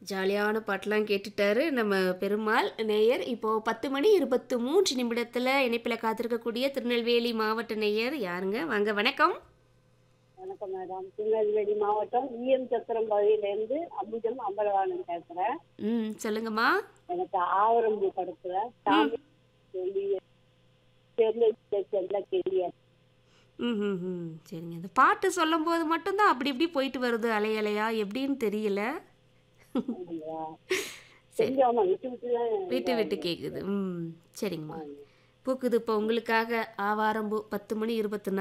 ஜாலியான பாட்டெல்லாம் கேட்டுட்டாரு நம்ம பெருமாள் நேயர் இப்போ பத்து மணி இருபத்து மூன்று நிமிடத்துல இணைப்பில் காத்திருக்கக்கூடிய திருநெல்வேலி மாவட்ட நேயர் யாருங்க வாங்க வணக்கம் வணக்கம் மேடம் திருநெல்வேலி மாவட்டம் ஈஎம் சத்திரம் பகுதியிலேருந்து அம்புஜம் அம்பலவாணன் பேசுறேன் ம் சொல்லுங்கம்மா எனக்கு ஆவரம்பு படத்துல சாமி சொல்லி தேர்ந்தெடுத்த செல்ல கேள்வி ம் ம் ம் சரிங்க அந்த பாட்டு சொல்லும் போது மட்டும்தான் அப்படி இப்படி போயிட்டு வருது அலை அலையா எப்படின்னு தெரியல கொஞ்சம் ஆமா விட்டு விட்டு தான் விட்டு விட்டு கேட்குது ம் சரிங்கம்மா பூக்குது இப்போ உங்களுக்காக ஆவாரம்பூ பத்து மணி இருபத்தி